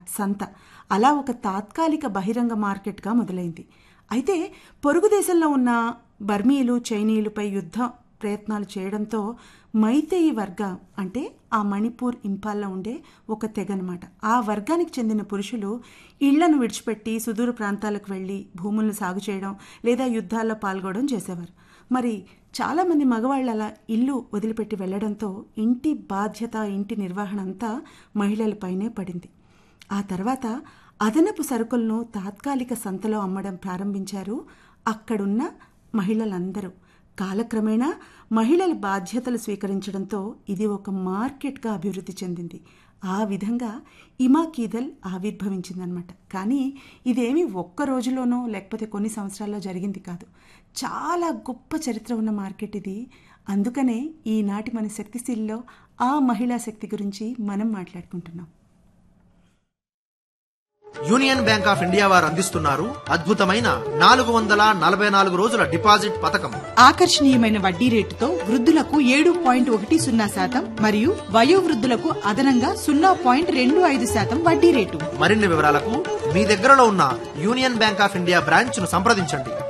సంత అలా ఒక తాత్కాలిక బహిరంగ మార్కెట్గా మొదలైంది అయితే పొరుగు దేశంలో ఉన్న బర్మీలు చైనీయులపై యుద్ధ ప్రయత్నాలు చేయడంతో మైతేయి వర్గ అంటే ఆ మణిపూర్ ఇంపాల్లో ఉండే ఒక తెగనమాట ఆ వర్గానికి చెందిన పురుషులు ఇళ్లను విడిచిపెట్టి సుదూర ప్రాంతాలకు వెళ్ళి భూములను సాగు చేయడం లేదా యుద్ధాల్లో పాల్గొనడం చేసేవారు మరి చాలామంది మగవాళ్ళు అలా ఇల్లు వదిలిపెట్టి వెళ్లడంతో ఇంటి బాధ్యత ఇంటి నిర్వహణ అంతా మహిళలపైనే పడింది ఆ తర్వాత అదనపు సరుకులను తాత్కాలిక సంతలో అమ్మడం ప్రారంభించారు అక్కడున్న మహిళలందరూ కాలక్రమేణా మహిళల బాధ్యతలు స్వీకరించడంతో ఇది ఒక మార్కెట్గా అభివృద్ధి చెందింది ఆ విధంగా ఇమాకీదల్ ఆవిర్భవించిందనమాట కానీ ఇదేమీ ఒక్క రోజులోనో లేకపోతే కొన్ని సంవత్సరాల్లో జరిగింది కాదు చాలా గొప్ప చరిత్ర ఉన్న మార్కెట్ ఇది అందుకనే ఈనాటి మన శక్తిశీల్లో ఆ మహిళా శక్తి గురించి మనం మాట్లాడుకుంటున్నాం యూనియన్ బ్యాంక్ ఆఫ్ ఇండియా వారు అందిస్తున్నారు అద్భుతమైన నాలుగు వందల నలభై నాలుగు రోజుల డిపాజిట్ పథకం ఆకర్షణీయమైన వడ్డీ రేటుతో వృద్ధులకు ఏడు పాయింట్ ఒకటి సున్నా శాతం మరియు వయోవృద్ధులకు అదనంగా సున్నా పాయింట్ రెండు ఐదు శాతం వడ్డీ రేటు మరిన్ని వివరాలకు మీ దగ్గరలో ఉన్న union bank of India branch ను సంప్రదించండి